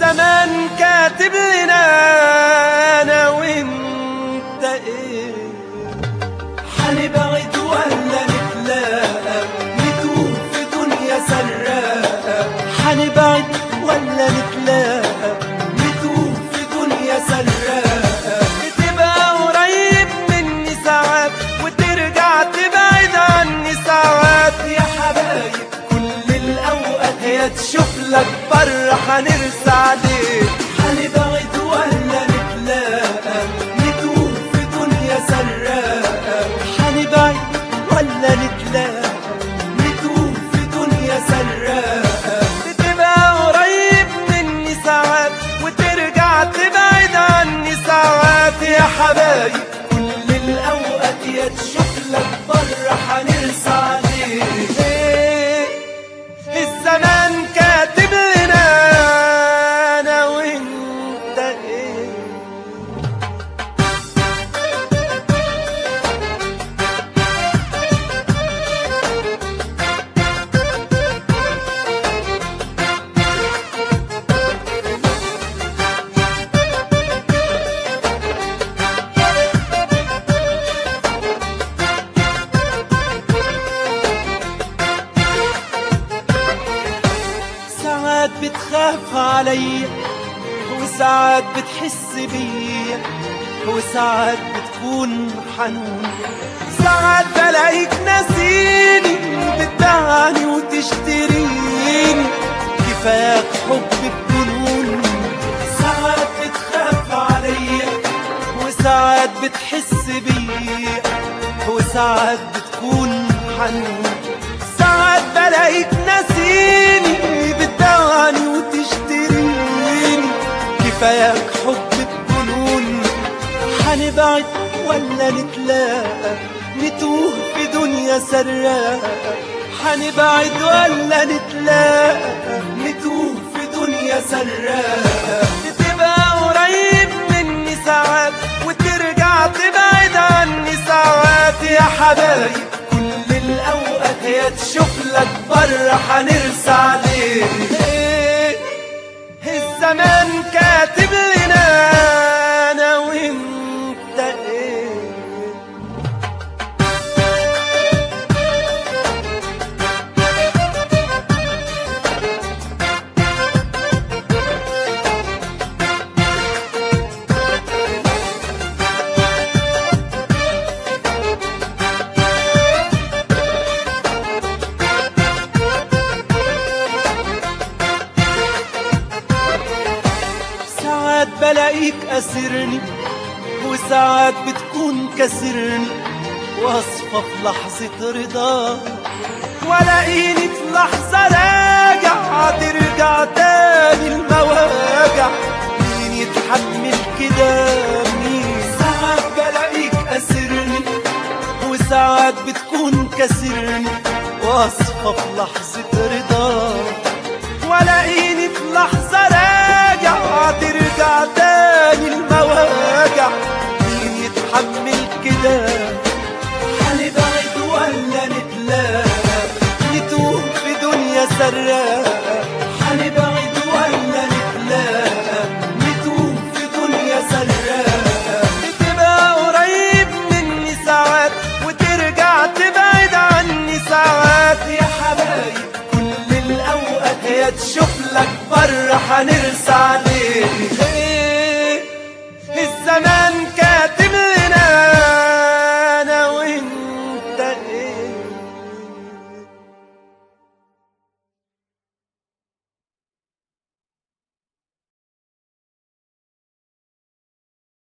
الزمان كاتب لنا انا وانت ايه حنبعد ولا نتلاقى نتوه في دنيا سراقة حنبعد ولا نتلاقى نتوه في دنيا سراقة تبقى قريب مني ساعات وترجع تبعد عني ساعات يا حبايب كل الأوقات يا تشوف لك بره هنرسى عليك حنبعد ولا نتلاقى نتوه في دنيا سراقة حنبعد ولا نتلاقى نتوه في دنيا سراقة تبقى قريب مني ساعات وترجع تبعد عني ساعات يا حبايب كل الأوقات يا تشوف لك بره حنرسى عليك إيه الزمان كاتب لنا انا وانت ايه ساعات بتخاف عليا وساعات بتحس بيا وساعات بتكون حنون ساعات بلاقيك ناسيني بتبيعني وتشتريني كفاك حب بجنون ساعات بتخاف عليا وساعات بتحس بيا وساعات بتكون حنون ساعات بلاقيك ناسيني بتدواني وتشتريني كفاياك حب بجنون حنبعد ولا نتلاقى نتوه في دنيا سراقة حنبعد ولا نتلاقى نتوه في دنيا سراقة تبقى قريب مني ساعات وترجع تبعد عني ساعات يا حبايب كل الأوقات يا تشوف لك بره هنرسى عليك إيه الزمان كاتب لنا انا وانت ايه ساعات بلاقيك أسرني وساعات بتكون كسرني واصفى في لحظة رضا ولاقيني في لحظة راجع ترجع تاني المواجع مين يتحمل كده مين ساعات بلاقيك أسرني وساعات بتكون كسرني واصفى في لحظة رضا ولاقيني في لحظة راجع ترجع تاني المواجع مين يتحمل كده حنبعد ولا نتلاقى نتوه في دنيا سراقة حنبعد ولا نتلاقى نتوه في دنيا سراقة بتبقى قريب مني ساعات وترجع تبعد عني ساعات يا حبايب كل الأوقات يا تشوف لك بره هنرسى عليك إيه الزمان